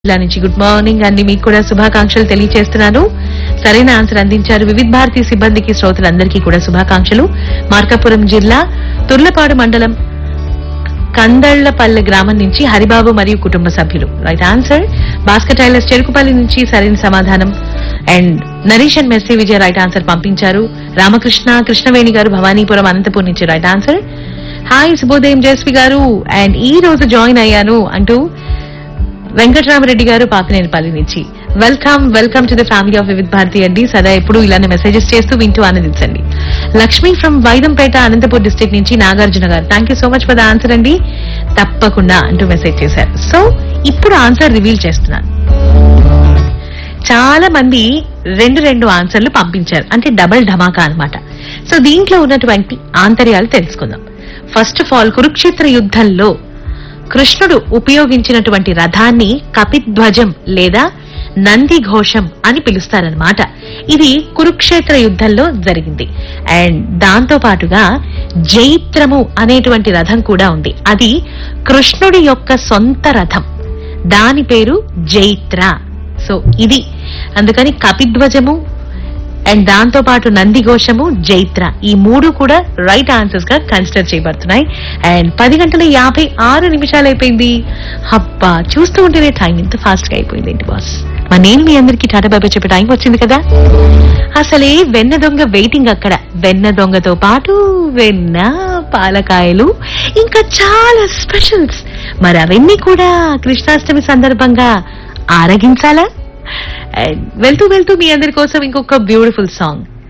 జిల్లా నుంచి good morning అండి మీకు కూడా శుభాకాంక్షలు తెలియజేస్తున్నాను సరైన ఆన్సర్ అందించారు వివిధ భారతి సిబ్బందికి శ్రోతలందరికీ కూడా శుభాకాంక్షలు మార్కాపురం జిల్లా తుర్లపాడు మండలం కందళ్లపల్లె గ్రామం నుంచి హరిబాబు మరియు కుటుంబ సభ్యులు right answer Bhaskar tailors Cherukupalli నుంచి సరైన సమాధానం and Naresh and Messi Vijay right answer పంపించారు రామకృష్ణ కృష్ణవేణి గారు భవానీపురం అనంతపూర్ నుంచి రైట్ ఆన్సర్ హాయ్ శుభోదయం జయశ్రీ గారు అండ్ ఈ రోజు జాయిన్ అయ్యాను అంటూ వెంకటరామరెడ్డి గారు పాపినేనిపల్లి నుంచి welcome welcome to the family of Vividh Bharati అండి సదా ఎప్పుడు ఇలానే మెసేజెస్ చేస్తూ వింటూ ఆనందించండి లక్ష్మి ఫ్రమ్ వైదంపేట అనంతపూర్ డిస్ట్రిక్ట్ నుంచి నాగార్జున గారు thank you so much for the answer అండి తప్పకుండా అంటూ మెసేజ్ చేశారు సో ఇప్పుడు ఆన్సర్ రివీల్ చేస్తున్నాను చాలా మంది రెండు రెండు ఆన్సర్లు పంపించారు అంటే డబల్ ధమాకా అన్నమాట సో దీంట్లో ఉన్నటువంటి ఆంతర్యాలు తెలుసుకుందాం ఫస్ట్ ఆఫ్ ఆల్ కురుక్షేత్ర యుద్ధంలో కృష్ణుడు ఉపయోగించినటువంటి రథాన్ని కపిధ్వజం లేదా నంది ఘోషం అని పిలుస్తారనమాట ఇది కురుక్షేత్ర యుద్ధంలో జరిగింది అండ్ దాంతో పాటుగా జైత్రము అనేటువంటి రథం కూడా ఉంది అది కృష్ణుడి యొక్క సొంత రథం దాని పేరు జైత్ర సో ఇది అందుకని కపిధ్వజము అండ్ దాంతో పాటు నందిఘోషము జైత్ర ఈ మూడు కూడా రైట్ ఆన్సర్స్ గా కన్సిడర్ చేయబడుతున్నాయి అండ్ పది గంటల యాభై ఆరు నిమిషాలు అయిపోయింది హబ్బా చూస్తూ ఉంటేనే టైం ఇంత ఫాస్ట్ గా అయిపోయింది ఏంటి బాస్ మా నేను మీ అందరికి టాటా బాబా చెప్పే టైం వచ్చింది కదా అసలే వెన్న దొంగ వెయిటింగ్ అక్కడ వెన్న దొంగతో పాటు వెన్న పాలకాయలు ఇంకా చాలా స్పెషల్స్ మరి అవన్నీ కూడా కృష్ణాష్టమి సందర్భంగా ఆరగించాలా అండ్ వెళ్తూ వెళ్తూ మీ అందరి కోసం ఇంకొక బ్యూటిఫుల్ సాంగ్